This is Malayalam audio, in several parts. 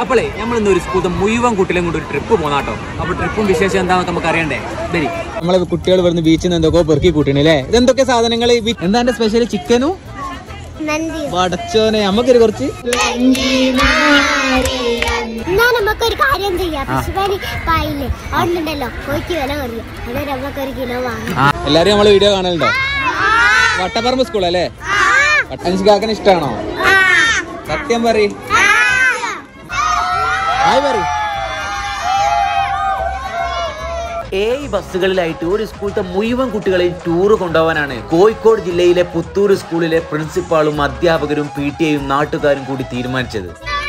അപ്പോളേ നമ്മൾ ഇന്ന് ഒരു സ്കൂൾ മുഴുവൻ കുട്ടികളെയും കൊണ്ട് ഒരു ട്രിപ്പ് പോന്നാട്ടോ അപ്പൊ ട്രിപ്പും വിശേഷം എന്താണെന്നൊക്കെ നമുക്ക് അറിയണ്ടേ ബരി നമ്മളെ കുട്ടികൾ ഇവിടുന്ന് ബീച്ചിൽ നിന്ന് എന്തൊക്കെ പെറുക്കി കൂട്ടണല്ലേ ഇതെന്തൊക്കെ സാധനങ്ങൾ എന്താ എന്റെ സ്പെഷ്യൽ ചിക്കനും വടച്ചോനെ നമുക്കൊരു കുറച്ച് എന്നാ നമുക്കൊരു കാര്യം ചെയ്യാം പശുപാലി പായില്ലേ അതുകൊണ്ടുണ്ടല്ലോ കോഴിക്ക് വില കുറയും അത് നമുക്കൊരു കിലോ വാങ്ങാം എല്ലാരും നമ്മളെ വീഡിയോ കാണലുണ്ടോ വട്ടപ്പറമ്പ് സ്കൂൾ അല്ലേ വട്ടൻസിക്കാക്കന് ഇഷ്ടാണോ സത്യം പറ ഹായ് പറ ഏഴ് ബസ്സുകളിലായിട്ട് ഒരു സ്കൂളത്തെ മുഴുവൻ കുട്ടികളെയും ടൂർ കൊണ്ടുപോകാനാണ് കോഴിക്കോട് ജില്ലയിലെ പുത്തൂർ സ്കൂളിലെ പ്രിൻസിപ്പാളും അധ്യാപകരും പി ടി എയും നാട്ടുകാരും കൂടി തീരുമാനിച്ചത്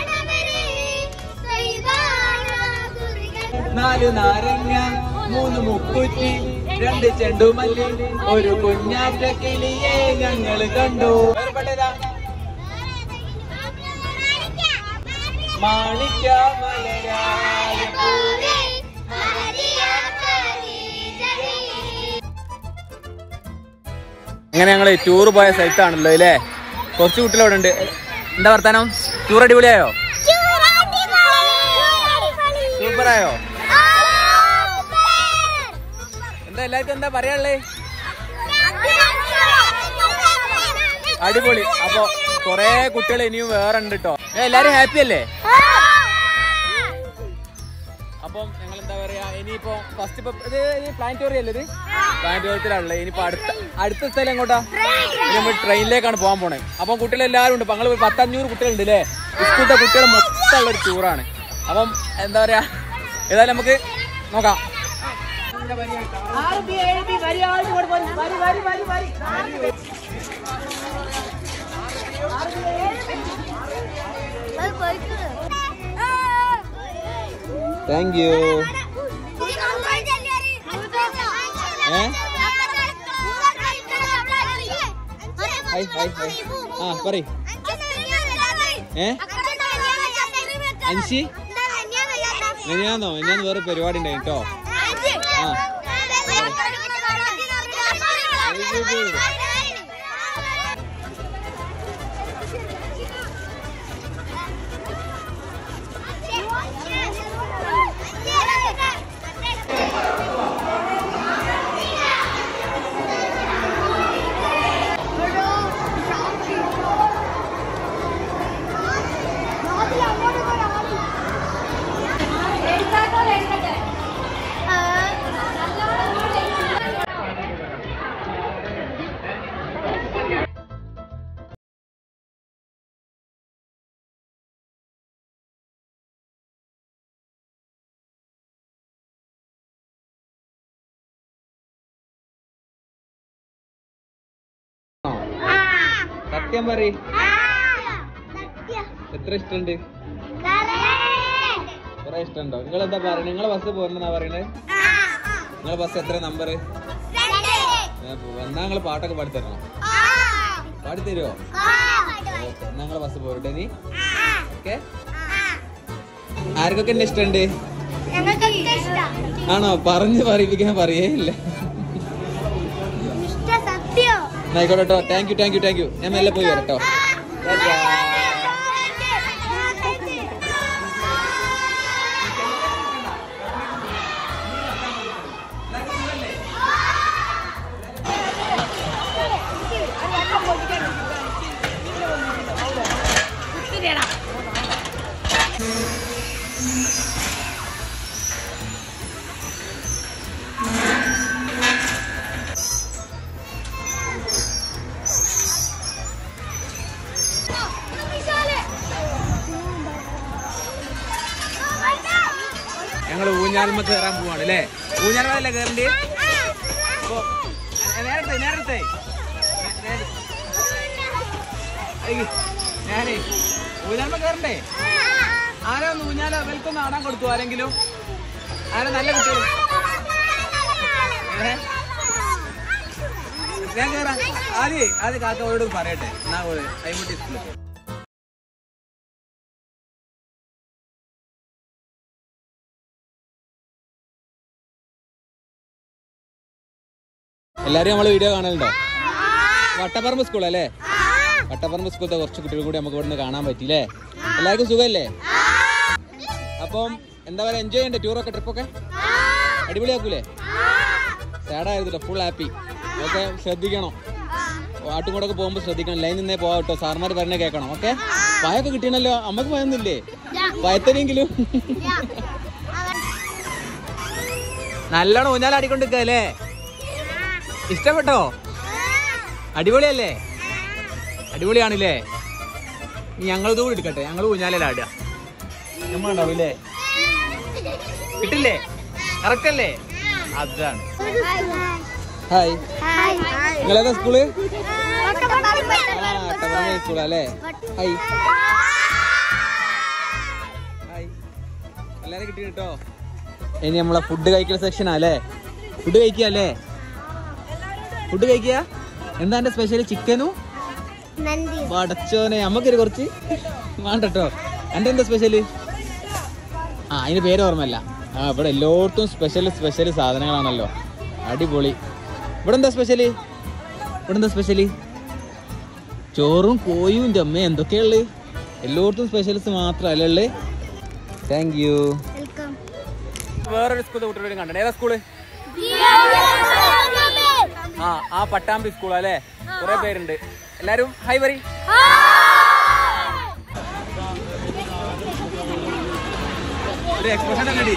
നാല് നാരങ്ങ മൂന്ന് മുക്കുറ്റി രണ്ട് ചെണ്ടുമല്ലി ഒരു കുഞ്ഞാറ്റ കിളിയെ ഞങ്ങൾ കണ്ടു വേർപെട്ടതാ? മാണിക്യ മലരായ പൂവേ. അങ്ങനെ ഞങ്ങള് ടൂർ പോയ സ്ഥലത്താണല്ലോ അല്ലേ കുറച്ച് കുട്ടികൾ അവിടെ ഉണ്ട് എന്താ വർത്താനം ടൂർ അടിപൊളിയായോ സൂപ്പറായോ എന്താ എല്ലാവർക്കും എന്താ പറയാനുള്ളേ അടിപൊളി അപ്പൊ കൊറേ കുട്ടികൾ ഇനിയും വേറെ ഉണ്ട് കേട്ടോ എല്ലാരും ഹാപ്പി അല്ലേ അപ്പം ഞങ്ങൾ എന്താ പറയാ ഇനിയിപ്പോ ഫസ്റ്റ് ഇപ്പൊ ഇത് പ്ലാനറ്റോറിയം അല്ലേ ഇത് പ്ലാനറ്റോറിയത്തിലാണല്ലേ ഇനിയിപ്പോ അടുത്ത അടുത്ത സ്ഥലം എങ്ങോട്ടാ ഇനി നമ്മൾ ട്രെയിനിലേക്കാണ് പോകാൻ പോണേ അപ്പം കുട്ടികൾ എല്ലാവരും ഉണ്ട് ഞങ്ങൾ പത്തഞ്ഞൂറ് കുട്ടികളുണ്ട് അല്ലേ സ്കൂളിലെ കുട്ടികൾ മൊത്തം ഉള്ള ഒരു ടൂറാണ് അപ്പം എന്താ പറയാ ഏതായാലും നമുക്ക് നോക്കാം താങ്ക് യു ഏ ഹായ് ഹായ് ഹായ് ആ പറയ് ഏ അൻഷി മെനിയാന്നോ മെനിയാന്ന് വേറെ പരിപാടി ഉണ്ടായി കേട്ടോ ആ സത്യം പറ എത്ര ഇഷ്ടമുണ്ട് കുറെ ഇഷ്ടമുണ്ടോ നിങ്ങൾ എന്താ പറയുന്നത് നിങ്ങളെ ബസ് പോകുന്ന പറയണേ നിങ്ങളെ ബസ് എത്ര നമ്പർ എന്നാ നിങ്ങൾ പാട്ടൊക്കെ പാടിത്തരണോ പാടിത്തരുമോ ഓക്കെ എന്നാ നിങ്ങളെ ബസ് പോരട്ടെ നീ ഓക്കെ ആർക്കൊക്കെ എന്നെ ഇഷ്ടമുണ്ട് ഞങ്ങൾക്കൊക്കെ ഇഷ്ടം ആണോ പറഞ്ഞു പറയിപ്പിക്കാൻ പറയേ ഇല്ല ഇഷ്ട സത്യോ എന്നാ ആയിക്കോട്ടെ കേട്ടോ thank you thank you thank you ഞാൻ മെല്ലെ പോയി വരാം കേട്ടോ ഞങ്ങൾ ഊഞ്ഞാൽമ കയറാൻ പോവാണ് അല്ലേ ഊഞ്ഞാൽമല്ലേ കയറണ്ടേ അപ്പൊ ഏ, നേരത്തെ നേരത്തെ നേ- നേരെ- ഏയ്, ഞാനേ ഊഞ്ഞാൽമ കയറണ്ടേ ആരാ ഒന്ന് ഊഞ്ഞാല വെൽക്കൊന്ന് ആടാൻ കൊടുത്തു ആരെങ്കിലും ആരാ നല്ല കുട്ടികൾ ഏ? ഞാൻ കയറാം ആദ്യേ ആദ്യം കാക്കയോട് പറയട്ടെ എന്നാ പോലെ കൈമുട്ടി സ്കൂളിൽ പോ. എല്ലാരും നമ്മളെ വീഡിയോ കാണലുണ്ടോ വട്ടപ്പറമ്പ് സ്കൂൾ അല്ലേ വട്ടപ്പറമ്പ് സ്കൂളത്തെ കുറച്ച് കുട്ടികൾ കൂടി നമുക്ക് ഇവിടുന്ന് കാണാൻ പറ്റിയില്ലേ എല്ലാവർക്കും സുഖമല്ലേ അപ്പം എന്താ പറയാ എൻജോയ് ചെയ്യണ്ടേ ടൂറൊക്കെ ട്രിപ്പൊക്കെ അടിപൊളിയാക്കൂലേ സാഡായിരുന്നു ഫുൾ ഹാപ്പി ഓക്കെ ശ്രദ്ധിക്കണം ആട്ടും കൂടെ ഒക്കെ പോകുമ്പോൾ ശ്രദ്ധിക്കണം ലൈൻ നിന്നേ പോവാം കേട്ടോ സാർമാർ പറഞ്ഞേ കേൾക്കണം ഓക്കെ ഭയമൊക്കെ കിട്ടിയണല്ലോ അമ്മക്ക് ഭയൊന്നുമില്ലേ ഭയത്തനെങ്കിലും നല്ലോണം ഊഞ്ഞാലാടിക്കൊണ്ടിരിക്കല്ലേ ഇഷ്ടപ്പെട്ടോ അടിപൊളിയല്ലേ അടിപൊളിയാണല്ലേ ഞങ്ങൾ കൂടി എടുക്കട്ടെ ഞങ്ങൾ ഊഞ്ഞാലാടുക നമ്മൾ ഉണ്ടാവില്ലേ കിട്ടില്ലേ കറക്റ്റ് അല്ലേ അതാണ് ഹായ് നിങ്ങളേതാ സ്കൂള് ആ ടവറമേ സ്കൂളാ അല്ലേ ഹായ് ഹായ് എല്ലാരും കിട്ടി കേട്ടോ ഇനി നമ്മളെ ഫുഡ് കഴിക്കുന്ന സെക്ഷനാ അല്ലേ ഫുഡ് കഴിക്കുക അല്ലേ ഫുഡ് കഴിക്കുക എന്താ എന്റെ സ്പെഷ്യൽ ചിക്കനും നന്ദി വടച്ചോനെ നമുക്കൊരു കുറച്ച് വേണ്ട കേട്ടോ എന്റെ എന്താ സ്പെഷ്യല് ആ അതിന് പേര് ഓർമ്മല്ല ആ ഇവിടെ എല്ലായിടത്തും സ്പെഷ്യൽ സ്പെഷ്യൽ സാധനങ്ങളാണല്ലോ അടിപൊളി ഇവിടെ എന്താ സ്പെഷ്യല് ഇവിടെ എന്താ സ്പെഷ്യല് ചോറും കോയും ജമ്മ എന്തൊക്കെയുള്ളു എല്ലായിടത്തും സ്പെഷ്യൽസ് മാത്രമല്ല ഉള്ളു താങ്ക് യു വെൽക്കം വേറൊരു സ്കൂളിൽ കുട്ടികളോട് കണ്ടേ ഏതാ സ്കൂള് ആ ആ പട്ടാമ്പി സ്കൂൾ അല്ലേ കുറെ പേരുണ്ട് എല്ലാരും ഹൈ പറ ഒരു എക്സ്പ്രഷൻ അല്ലേ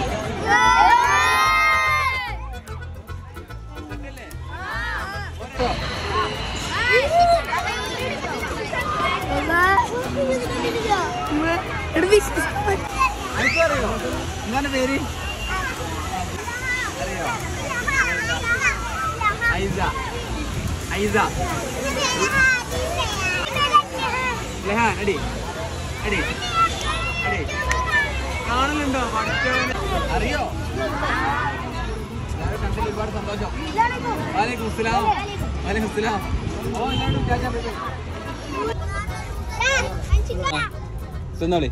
അറിയോ എന്താണ് പേര് ഐസ ഐസ ലെഹാൻ അടി അടി അടി കാണലുണ്ടോ പഠിച്ചവനെ അറിയോ എല്ലാവരും കണ്ടതിൽ ഒരുപാട് സന്തോഷം വാലേക്കും അസ്സലാം വാലേക്കും അസ്സലാം ഓ എല്ലാവരും ചാച്ചാ ബൈ ബൈ തിന്നോളി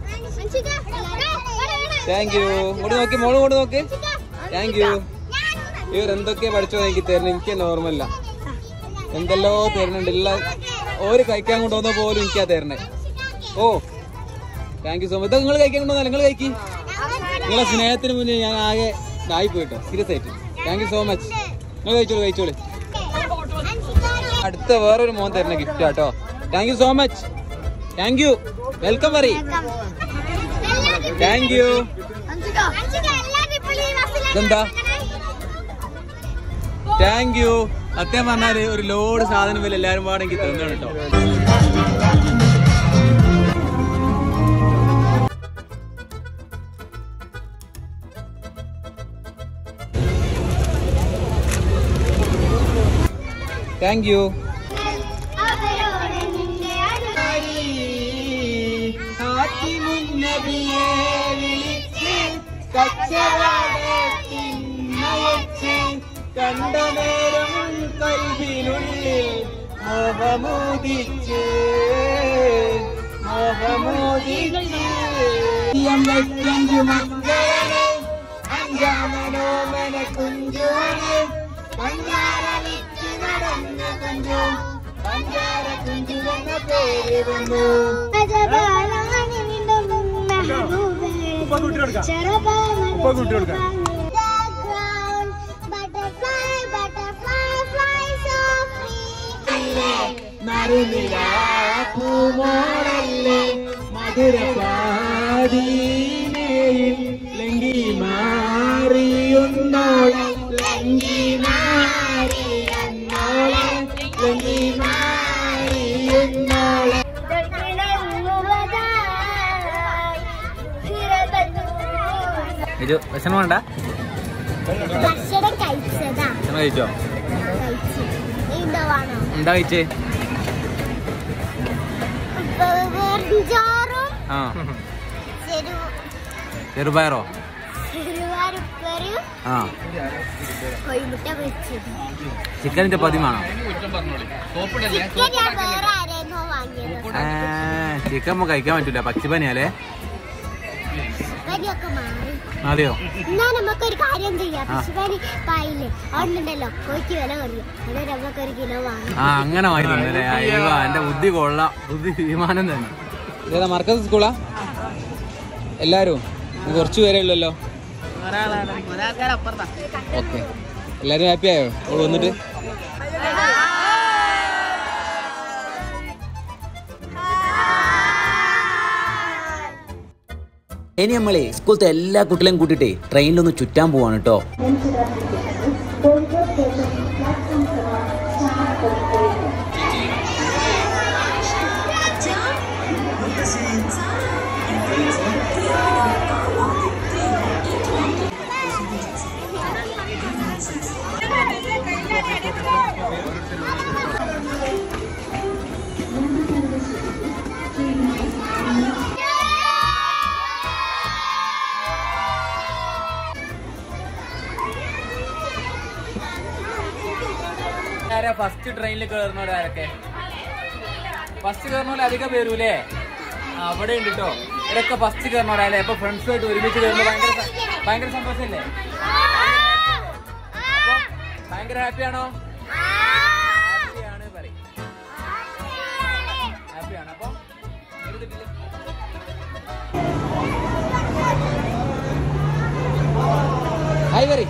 താങ്ക് യു ഇങ്ങോട്ട് നോക്കി മോള് ഇങ്ങോട്ട് നോക്ക് താങ്ക് യു ഇവരെന്തൊക്കെ പഠിച്ചോ എനിക്ക് തരണം എനിക്ക് തന്നെ ഓർമ്മയില്ല എന്തെല്ലോ തരുന്നുണ്ട് എല്ലാ ഓര് കഴിക്കാൻ കൊണ്ടുവന്ന പോലും എനിക്കാ തരണേ ഓ താങ്ക് യു സോ മച്ച് ഇതൊക്കെ നിങ്ങൾ കഴിക്കാൻ കൊണ്ടുവന്നല്ല നിങ്ങൾ കഴിക്കി നിങ്ങളെ സ്നേഹത്തിന് മുന്നേ ഞാൻ ആകെ ഇതായി പോയിട്ടോ സീരിയസ് ആയിട്ട് താങ്ക് യു സോ മച്ച് നിങ്ങൾ കഴിച്ചോളൂ കഴിച്ചോളൂ അടുത്ത വേറൊരു മോൻ തരുന്ന ഗിഫ്റ്റ് ആട്ടോ thank you so much thank you welcome പറയും താങ്ക് യു ഇതെന്താ താങ്ക് യു സത്യം പറഞ്ഞാല് ഒരു ലോഡ് സാധനം വില എല്ലാരും പാടെ എനിക്ക് തന്നു കേട്ടോ താങ്ക് യു കണ്ട നേരം കൽവിനുള്ളിൽ മോഹമോദിച്ച് മോഹമോദിച്ച് അഞ്ചു മക്കളെ അഞ്ചാമനോമന കുഞ്ചോനെ പഞ്ചാര വിറ്റ് നടന്ന കുഞ്ചു പഞ്ചാര കുഞ്ചു എന്ന പേര് വന്നു നറുനിലാപ്പൂമോളല്ലേ മധുരപാതീനയിൽ ലങ്കി മാറിയുന്നോളെ ലങ്കി മാറിയുന്നോളെ ലങ്കി മാറിയുന്നോളെ വിഷമം വേണ്ട ഭക്ഷണം കഴിച്ചതാ വിഷമം കഴിച്ചോ കഴിച്ചു എന്താ വേണോ എന്താ കഴിച്ചേ വെറുംചോറും ആ ചെറു ചെറുപയറോ ചെറുവാരുപ്പരും ആ കോഴിമുട്ട പൊരിച്ചത് ചിക്കൻ ചപ്പാത്തി വേണോ ചിക്കൻ ഞാൻ വേറെ ആരെന്നോ വാങ്ങിയത് ചിക്കൻ നമുക്ക് കഴിക്കാൻ പറ്റില്ല പക്ഷിപ്പനിയാലേ പനിയൊക്കെ മാറി അതെയോ എന്നാ നമുക്കൊരു കാര്യം ചെയ്യാം പശുപനി പായില്ലേ അതുകൊണ്ടുണ്ടല്ലോ കോഴിക്ക് വില കുറയും അത് നമുക്കൊരു കിലോ വാങ്ങാം ആ അങ്ങനെ വാങ്ങി തന്നല്ലേ അയ്യോ എന്റെ ബുദ്ധി കൊള്ളാം ബുദ്ധി വിമാനം തന്നെ ഏതാ മർക്കസ് സ്കൂളാ എല്ലാരും ഇത് കുറച്ച് പേരേ ഉള്ളല്ലോ ഓക്കെ എല്ലാരും ഹാപ്പി ആയോ അവൾ വന്നിട്ട് ഇനി നമ്മളെ സ്കൂളത്തെ എല്ലാ കുട്ടികളെയും കൂട്ടിയിട്ടേ ട്രെയിനിലൊന്ന് ചുറ്റാൻ പോവാണ് കേട്ടോ ആരാ ഫസ്റ്റ് ട്രെയിനിൽ കയറുന്നവരാരൊക്കെ ഫസ്റ്റ് കയറുന്നവരെ അധികം പേരൂലേ ആ, അവിടെ ഉണ്ട് കേട്ടോ ഇവരൊക്കെ ഫസ്റ്റ് കയറുന്നവരല്ലേ അപ്പൊ ഫ്രണ്ട്സുമായിട്ട് ഒരുമിച്ച് കയറുന്നത് ഭയങ്കര സ- ഭയങ്കര സന്തോഷല്ലേ അപ്പൊ ഭയങ്കര ഹാപ്പിയാണോ ഹാപ്പിയാണ് പറയും ഹാപ്പിയാണ് അപ്പൊ എടുത്തിട്ടില്ലേ ഹായ് പറയും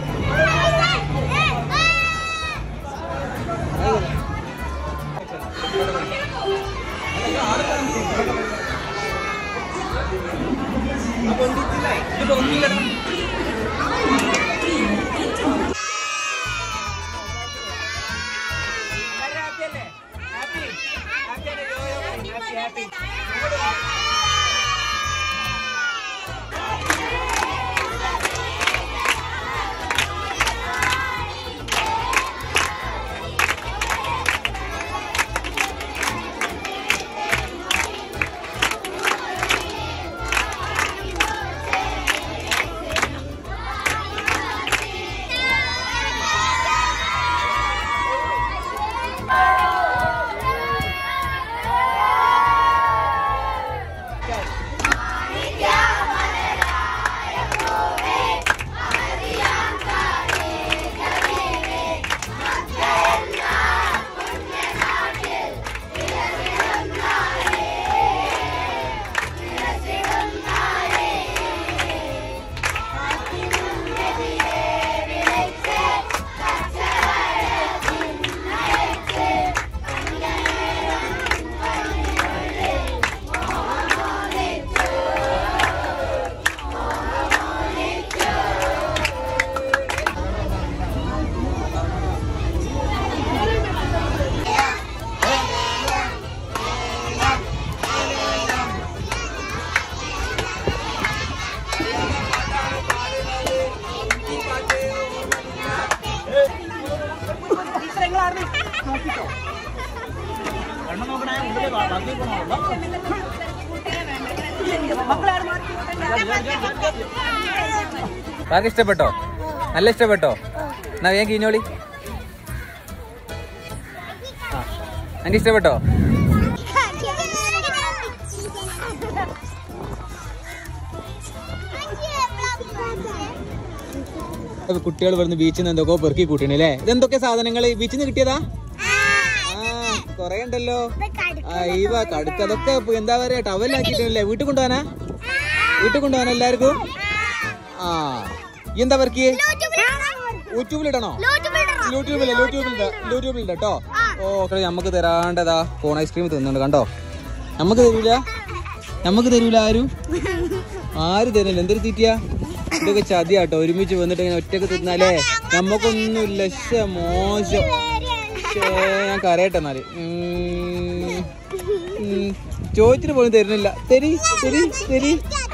പാർക്ക് ഇഷ്ടപ്പെട്ടോ നല്ല ഇഷ്ടപ്പെട്ടോ എന്നാ വേഗം കിഞ്ഞോളി ആ എനിക്ക് ഇഷ്ടപ്പെട്ടോ കുട്ടികൾ ഇവിടുന്ന് ബീച്ചിൽ നിന്ന് എന്തൊക്കെ പെറുക്കി കൂട്ടണേ അല്ലേ ഇതെന്തൊക്കെ സാധനങ്ങൾ ബീച്ചിൽ നിന്ന് കിട്ടിയതാ ആ കൊറേ ഉണ്ടല്ലോ ആ ഈ വാ കടുക്ക അതൊക്കെ ഇപ്പൊ എന്താ പറയാ ടവലാക്കിട്ടല്ലേ വീട്ടിൽ കൊണ്ടുപോകാനാ വീട്ടിൽ കൊണ്ടുപോകാനാ എല്ലാവർക്കും ആ ഈ എന്താ പെറുക്കി യൂട്യൂബിലിടണോ യൂട്യൂബിൽ യൂട്യൂബിൽ യൂട്യൂബിൽ കേട്ടോ ഓ നമുക്ക് തരാണ്ടതാ കോൺ ഐസ്ക്രീം തിന്നുണ്ട് കണ്ടോ നമുക്ക് തരൂല നമുക്ക് തരൂല ആരും ആര് തരില്ല എന്തൊരു തീറ്റിയാ ഇതൊക്കെ ചതിയാട്ടോ ഒരുമിച്ച് വന്നിട്ട് ഇങ്ങനെ ഒറ്റക്ക് തിന്നാലേ നമുക്കൊന്നുമില്ല ശ്ശെ, മോശം ശ്ശേ, ഞാൻ കരയട്ടെ എന്നാല് ഉം. ഉം. ചോദിച്ചിട്ട് പോലും തരുന്നില്ല തരി തരി തരി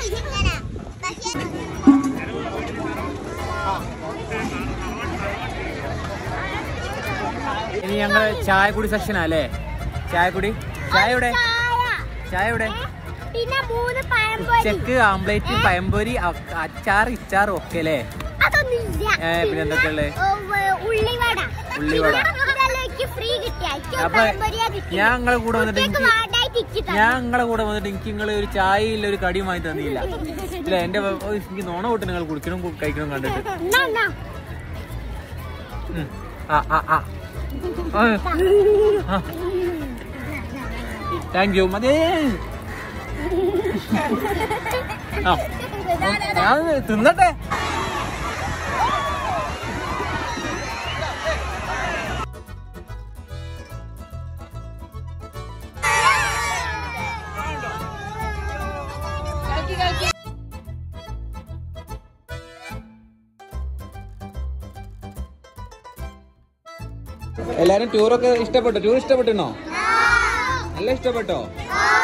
ഇനി ഞങ്ങൾ ചായക്കുടി സെക്ഷനാ അല്ലേ ചായക്കുടി ചായ എവിടെ ചായ എവിടെ പിന്നെ മൂന്ന് പഴംപൊരി ഉച്ചക്ക് ആംപ്ലേറ്റ് പയമ്പൊരി അ- അച്ചാർ ഇച്ചാർ ഒക്കെ അല്ലേ അതൊന്നുമില്ല ഏ, പിന്നെ എന്തൊക്കെയുള്ളേ? ഓ, വ- ഉള്ളിവട ഉള്ളിവട. ഇതെല്ലാം എനിക്ക് ഫ്രീ കിട്ടിയ എനിക്ക് അപ്പൊ പഴംപൊരിയാ കിട്ടിയത്. ഞാൻ നിങ്ങളെ കൂടെ വന്നിട്ട് കുട്ടികൾക്ക് എനിക്ക് വേണ്ടായിട്ട് എനിക്ക് തന്നു. ഞാൻ നിങ്ങളെ കൂടെ വന്നിട്ട് എനിക്ക് നിങ്ങൾ ഒരു ചായയില്ല ഒരു കടിയും വാങ്ങി തന്നില്ല ഇല്ല എന്റെ വ- ഓ, എനിക്ക് നോണ കൂട്ടി നിങ്ങൾ കുടിക്കണം കു- കഴിക്കണം കണ്ടിട്ട് എന്നാ, എന്നാ. ഉം. ആ ആ ആ താങ്ക് യു മതി ആ ഞാൻ തിന്നട്ടെ എല്ലാരും ടൂറൊക്കെ ഇഷ്ടപ്പെട്ടോ ടൂർ ഇഷ്ടപ്പെട്ടോ നല്ല ഇഷ്ടപ്പെട്ടോ